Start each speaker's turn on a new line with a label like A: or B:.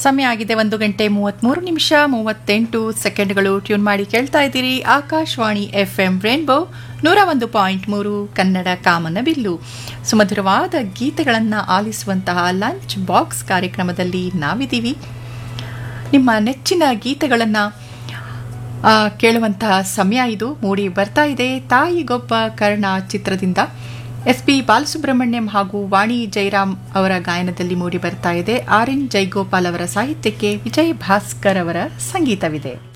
A: ಸಮಯ ಆಗಿದೆ ಒಂದು ಗಂಟೆ ಮೂವತ್ತ್ಮೂರು ನಿಮಿಷ ಮೂವತ್ತೆಂಟು ಸೆಕೆಂಡ್ಗಳು ಟ್ಯೂನ್ ಮಾಡಿ ಕೇಳ್ತಾ ಇದ್ದೀರಿ ಆಕಾಶವಾಣಿ ಎಫ್ ಎಂ ರೇನ್ಬೋ ನೂರ ಒಂದು ಪಾಯಿಂಟ್ ಮೂರು ಕನ್ನಡ ಕಾಮನ ಬಿಲ್ಲು ಸುಮಧುರವಾದ ಗೀತೆಗಳನ್ನು ಆಲಿಸುವಂತಹ ಲಂಚ್ ಬಾಕ್ಸ್ ಕಾರ್ಯಕ್ರಮದಲ್ಲಿ ನಾವಿದ್ದೀವಿ ನಿಮ್ಮ ನೆಚ್ಚಿನ ಗೀತೆಗಳನ್ನು ಕೇಳುವಂತಹ ಸಮಯ ಇದು ಮೂಡಿ ಬರ್ತಾ ಇದೆ ತಾಯಿಗೊಬ್ಬ ಕರ್ಣ ಚಿತ್ರದಿಂದ ಎಸ್ ಪಿ ಬಾಲಸುಬ್ರಹ್ಮಣ್ಯಂ ಹಾಗೂ ವಾಣಿ ಜಯರಾಮ್ ಅವರ ಗಾಯನದಲ್ಲಿ ಮೂಡಿ ಬರ್ತಾ ಇದೆ ಆರ್ ಎನ್ ಜೈಗೋಪಾಲ್ ಅವರ ಸಾಹಿತ್ಯಕ್ಕೆ ವಿಜಯ್ ಭಾಸ್ಕರ್ ಅವರ ಸಂಗೀತವಿದೆ